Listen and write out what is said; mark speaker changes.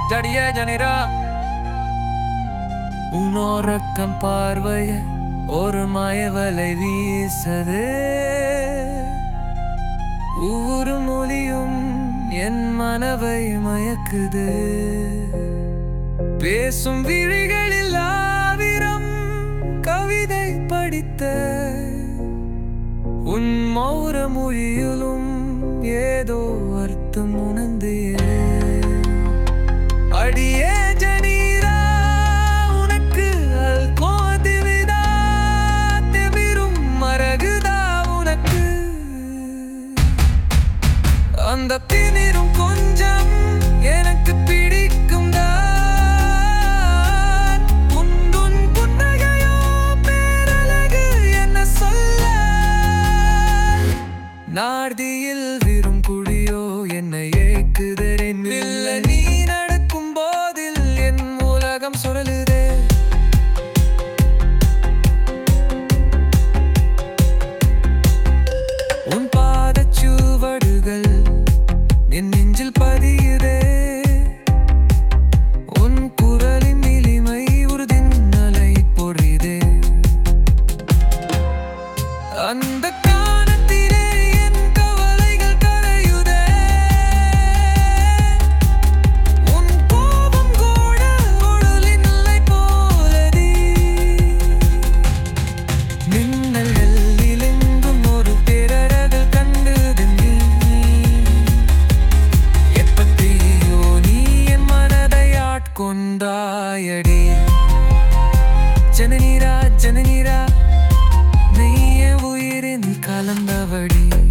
Speaker 1: ஜடியே ஜனிரா உன்னோரக்கம் பார்வைய ஒரு மயவலை வீசது ஒவ்வொரு மொழியும் என் மனவை மயக்குது பேசும் விழிகளில் ஆவிரம் கவிதை படித்த உன் மௌர மொழியிலும் ஏதோ அர்த்தம் உணர்ந்தே அடியே ஜனீரா உனக்கு அல்கோதி விதா தெவிரும் மரகுதா உனக்கு அந்த திமிரும் கொஞ்சம் எனக்கு பிடிக்கும் தான் உந்துன் புன்னகையோ பேரழகு என்ன சொல்ல நார்தியில் விரும் குழியோ என்னை ஏக்குதரின் இல்ல நீ நடக்கும் போதில் என் உலகம் சுழலுதே உன் பாதச்சுவடுகள் என் நெஞ்சில் பதியுதே உன் குரலின் இனிமை ஒரு தின்னலை பொழிதே அந்த காலத்திலே என் கவலைகள் கரையுதே உன் கோபம் கூட உடலின் நிலை போலதே மின்னல் எல்லிலெங்கும் ஒரு பேரழகல் கண்டது எப்பத்தியோ நீ என் மனதை ஆட்கொண்டாயடி ஜனநீரா ஜனநீரா நெய்ய உயிரின் கலந்தவடி